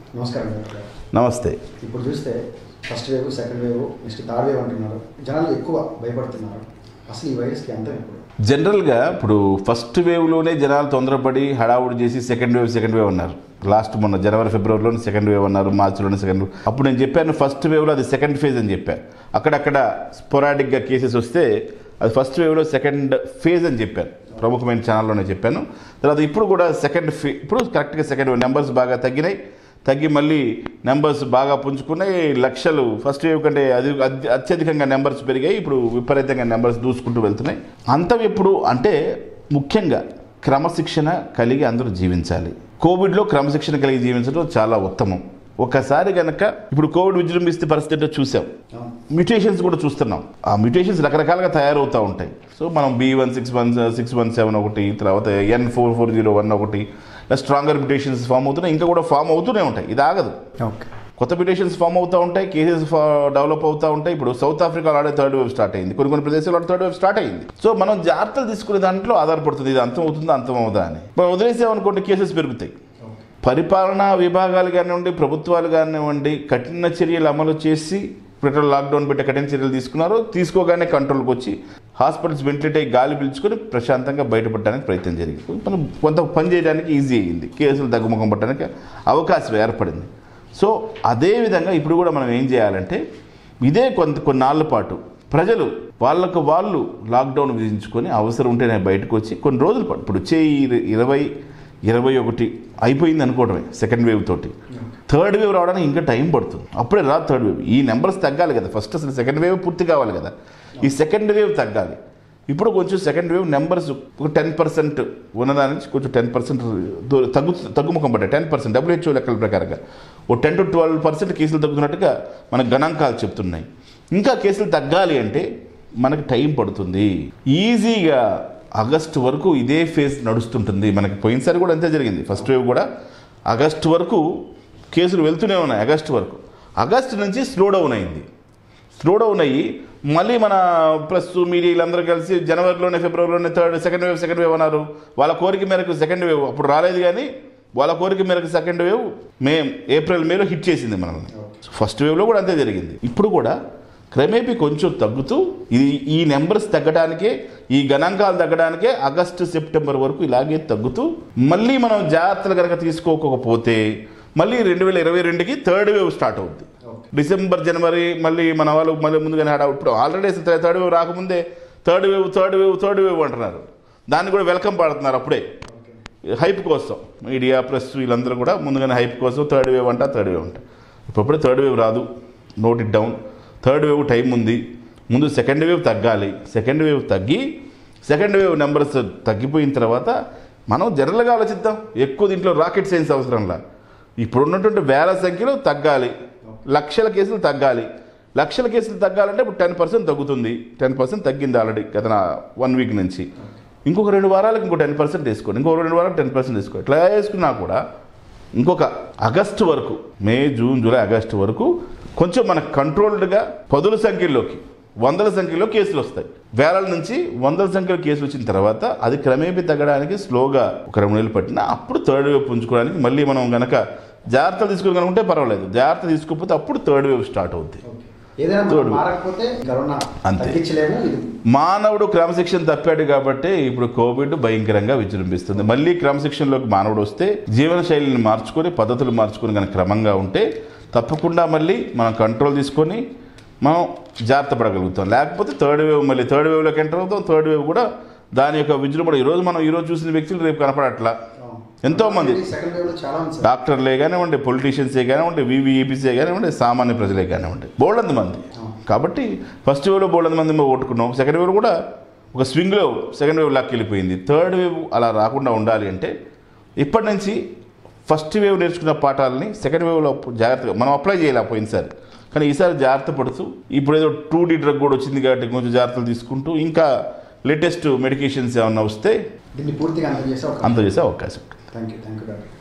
నమస్కారం డాక్టర్ గారు నమస్తే ఇప్పుడు చూస్తే first wave second wave next third wave అంటున్నారు జనాలు ఎక్కువ భయపడుతున్నారు అసలు ఈ వైరస్కి అంతం ఎప్పుడు జనరల్గా ఇప్పుడు ఫస్ట్ వేవ్లోనే జనాలు తొందరపడి హడావుడి చేసి సెకండ్ వేవ్ సెకండ్ వేవ్ అన్నారు లాస్ట్ మొన్న జనవరి ఫిబ్రవరిలోనే సెకండ్ వేవ్ అన్నారు మార్చిలోనే సెకండ్ వేవ్ అప్పుడు నేను చెప్పాను ఫస్ట్ వేవ్లో అది సెకండ్ ఫేజ్ అని చెప్పాను అక్కడక్కడ స్పొరాడిక్గా కేసెస్ వస్తే అది ఫస్ట్ వేవ్లో సెకండ్ ఫేజ్ అని చెప్పాను ప్రముఖమైన ఛానల్లోనే చెప్పాను తర్వాత ఇప్పుడు కూడా సెకండ్ ఫే ఇప్పుడు కరెక్ట్గా సెకండ్ వేవ్ నెంబర్స్ బాగా తగ్గినాయి తగ్గి మళ్ళీ నెంబర్స్ బాగా పుంజుకున్నాయి లక్షలు ఫస్ట్ వేవ్ కంటే అది అత్య- అత్యధికంగా నెంబర్స్ పెరిగాయి ఇప్పుడు విపరీతంగా నెంబర్స్ దూసుకుంటూ వెళ్తున్నాయి అంతం ఎప్పుడు అంటే ముఖ్యంగా క్రమశిక్షణ కలిగి అందరూ జీవించాలి కోవిడ్లో క్రమశిక్షణ కలిగి జీవించడం చాలా ఉత్తమం ఒకసారి గనక ఇప్పుడు కోవిడ్ విజృంభిస్తే పరిస్థితి ఏంటో చూసాం అవును. మ్యూటేషన్స్ కూడా చూస్తున్నాం ఆ మ్యూటేషన్స్ రకరకాలుగా తయారవుతూ ఉంటాయి సో మనం B one six one six one seven ఒకటి తర్వాత N four four zero one ఒకటి ఇలా స్ట్రాంగర్ మ్యూటేషన్స్ ఫామ్ అవుతున్నాయి ఇంకా కూడా ఫామ్ అవుతూనే ఉంటాయి ఇది ఆగదు ఓకే కొత్త మ్యూటేషన్స్ ఫామ్ అవుతూ ఉంటాయి కేసెస్ డెవలప్ అవుతూ ఉంటాయి ఇప్పుడు సౌత్ ఆఫ్రికాలో ఆడే థర్డ్ వేవ్ స్టార్ట్ అయింది కొన్ని కొన్ని ప్రదేశాల్లో థర్డ్ వేవ్ స్టార్ట్ అయింది సో మనం జాగ్రత్తలు తీసుకునే దాంట్లో ఆధారపడుతుంది ఇది అంతం అవుతుందా అంతం అవుదా అని మనం వదిలేసామనుకోండి కేసెస్ పెరుగుతాయి ఓకే పరిపాలనా విభాగాలు కానివ్వండి ప్రభుత్వాలు కానివ్వండి కఠిన చర్యలు అమలు చేసి ఇప్పుడు లాక్డౌన్ పెట్టి కఠిన చర్యలు తీసుకున్నారు తీసుకోగానే కంట్రోల్కి వచ్చి హాస్పిటల్స్ వెంటిలేట్ అయ్యి గాలి పీల్చుకొని ప్రశాంతంగా బయటపడడానికి ప్రయత్నం జరిగింది మనం కొంత పని చేయడానికి ఈజీ అయ్యింది కేసులు తగ్గుముఖం పట్టడానికి అవకాశం ఏర్పడింది సో అదే విధంగా ఇప్పుడు కూడా మనం ఏం చేయాలంటే ఇదే కొంత కొన్నాళ్ళ పాటు ప్రజలు వాళ్ళకు వాళ్ళు లాక్డౌన్ విధించుకొని అవసరం ఉంటేనే బయటకు వచ్చి కొన్ని రోజుల పాటు ఇప్పుడు వచ్చే ఈ ఇరవై ఇరవై ఒకటి అయిపోయింది అనుకోవడమే సెకండ్ వేవ్ తోటి థర్డ్ వేవ్ రావడానికి ఇంకా టైం పడుతుంది అప్పుడే రాదు థర్డ్ వేవ్ ఈ నెంబర్స్ తగ్గాలి కదా ఫస్ట్ అసలు సెకండ్ వేవ్ పూర్తి కావాలి కదా ఈ సెకండ్ వేవ్ తగ్గాలి ఇప్పుడు కొంచెం సెకండ్ వేవ్ నెంబర్స్ ఒక టెన్ పర్సెంట్ ఉన్నదాని నుంచి కొంచెం టెన్ పర్సెంట్ తగ్గు తగ్గుముఖం పడ్డాయి టెన్ పర్సెంట్ డబ్ల్యూహెచ్ఓ లెక్కల ప్రకారంగా ఓ టెన్ టు ట్వెల్వ్ పర్సెంట్ కేసులు తగ్గుతున్నట్టుగా మన గణాంకాలు చెప్తున్నాయి ఇంకా కేసులు తగ్గాలి అంటే మనకి టైం పడుతుంది ఈజీగా ఆగస్టు వరకు ఇదే ఫేజ్ నడుస్తుంటుంది మనకి పోయినసారి కూడా అంతే జరిగింది ఫస్ట్ వేవ్ కూడా ఆగస్టు వరకు కేసులు వెళ్తూనే ఉన్నాయి ఆగస్టు వరకు ఆగస్టు నుంచి స్లో డౌన్ అయింది స్లో డౌన్ అయ్యి మళ్ళీ మన ప్లస్ మీడియా వీళ్ళందరూ కలిసి జనవరిలోనే ఫిబ్రవరిలోనే third second wave second wave అన్నారు వాళ్ళ కోరిక మేరకు సెకండ్ వేవ్ అప్పుడు రాలేదు కానీ వాళ్ళ కోరిక మేరకు సెకండ్ వేవ్ మే ఏప్రిల్ మేలో హిట్ చేసింది మనల్ని ఫస్ట్ వేవ్లో కూడా అంతే జరిగింది ఇప్పుడు కూడా క్రమేపీ కొంచెం తగ్గుతూ ఇది ఈ నెంబర్స్ తగ్గడానికే ఈ గణాంకాలు తగ్గడానికే ఆగస్టు సెప్టెంబర్ వరకు ఇలాగే తగ్గుతూ మళ్ళీ మనం జాగ్రత్తలు కనుక తీసుకోకపోతే మళ్ళీ రెండు వేల ఇరవై రెండుకి థర్డ్ వేవ్ స్టార్ట్ అవుద్ది ఓకే డిసెంబర్ జనవరి మళ్ళీ మన వాళ్ళు మళ్ళీ ముందుగానే హడా ఇప్పుడు ఆల్రెడీ థర్డ్ వేవ్ రాకముందే third wave third wave third wave అంటున్నారు దాన్ని కూడా వెల్కమ్ పడుతున్నారు అప్పుడే ఓకే హైప్ కోసం మీడియా ప్రెస్ వీళ్ళందరూ కూడా ముందుగానే హైప్ కోసం థర్డ్ వేవ్ అంట థర్డ్ వేవ్ అంట ఇప్పుడే థర్డ్ వేవ్ రాదు note it down third wave time ఉంది ముందు సెకండ్ వేవ్ తగ్గాలి సెకండ్ వేవ్ తగ్గి సెకండ్ వేవ్ నెంబర్స్ తగ్గిపోయిన తర్వాత మనం జనరల్గా ఆలోచిద్దాం ఎక్కువ దీంట్లో రాకెట్ సైన్స్ అవసరంలా ఇప్పుడు ఉన్నటువంటి వేల సంఖ్యలో తగ్గాలి లక్షల కేసులు తగ్గాలి లక్షల కేసులు తగ్గాలంటే ఇప్పుడు టెన్ పర్సెంట్ తగ్గుతుంది టెన్ పర్సెంట్ తగ్గింది ఆల్రెడీ గత వన్ వీక్ నుంచి ఇంకొక రెండు వారాలకు ఇంకో టెన్ పర్సెంట్ వేసుకోండి ఇంకో రెండు వారాలకు టెన్ పర్సెంట్ వేసుకోండి ఇట్లా వేసుకున్నా కూడా ఇంకొక ఆగస్టు వరకు మే జూన్ జూలై ఆగస్టు వరకు కొంచెం మన కంట్రోల్డ్గా పదుల సంఖ్యలోకి వందల సంఖ్యలో కేసులు వస్తాయి వేల నుంచి వందల సంఖ్యలో కేసులు వచ్చిన తర్వాత అది క్రమేపీ తగ్గడానికి స్లోగా ఒక రెండు నెలలు పట్టినా అప్పుడు థర్డ్ వేవ్ పుంజుకోవడానికి మళ్ళీ మనం గనక జాగ్రత్తలు తీసుకోగలుగుంటే పర్వాలేదు జాగ్రత్త తీసుకోకపోతే అప్పుడు థర్డ్ వేవ్ స్టార్ట్ అవుద్ది ఓకే ఏదైనా మనం తోడు. మారకపోతే కరోనా అంతే. తగ్గించలేము ఇది మానవుడు క్రమశిక్షణ తప్పాడు కాబట్టి ఇప్పుడు కోవిడ్ భయంకరంగా విజృంభిస్తుంది మళ్ళీ క్రమశిక్షణలోకి మానవుడు వస్తే జీవన శైలిని మార్చుకొని పద్ధతులు మార్చుకొని కనుక క్రమంగా ఉంటే తప్పకుండా మళ్ళీ మనం కంట్రోల్ తీసుకొని మనం జాగ్రత్త పడగలుగుతాం లేకపోతే థర్డ్ వేవ్ మళ్ళీ థర్డ్ వేవ్లోకి ఎంటర్ అవుతాం థర్డ్ వేవ్ కూడా దాని యొక్క విజృంభణ ఈరోజు మనం ఈరోజు చూసిన వ్యక్తులు రేపు కనపడట్లా ఎంతో మంది. సెకండ్ వేవ్ లో చాలా ఉంది సార్ డాక్టర్లే కానివ్వండి పొలిటీషియన్సే కానివ్వండి వివిఈపీసే కానివ్వండి సామాన్య ప్రజలే కానివ్వండి బోల్డంత మంది కాబట్టి ఫస్ట్ వేవ్లో బోల్డంత మంది మేము ఓట్టుకున్నాం సెకండ్ వేవ్ కూడా ఒక స్వింగ్లో సెకండ్ వేవ్ లాక్కి వెళ్ళిపోయింది థర్డ్ వేవ్ అలా రాకుండా ఉండాలి అంటే ఇప్పటి నుంచి ఫస్ట్ వేవ్ నేర్చుకున్న పాఠాలని సెకండ్ వేవ్లో జాగ్రత్తగా మనం అప్లై చేయలేకపోయింది సార్ కానీ ఈసారి జాగ్రత్త పడుతూ ఇప్పుడు ఏదో టూ డీ డ్రగ్ కూడా వచ్చింది కాబట్టి కొంచెం జాగ్రత్తలు తీసుకుంటూ ఇంకా లేటెస్ట్ మెడికేషన్స్ ఏమన్నా వస్తే దీన్ని పూర్తిగా అంత చేసే ఒక అంత చేసే అవకాశం ఉంటుంది thank you thank you doctor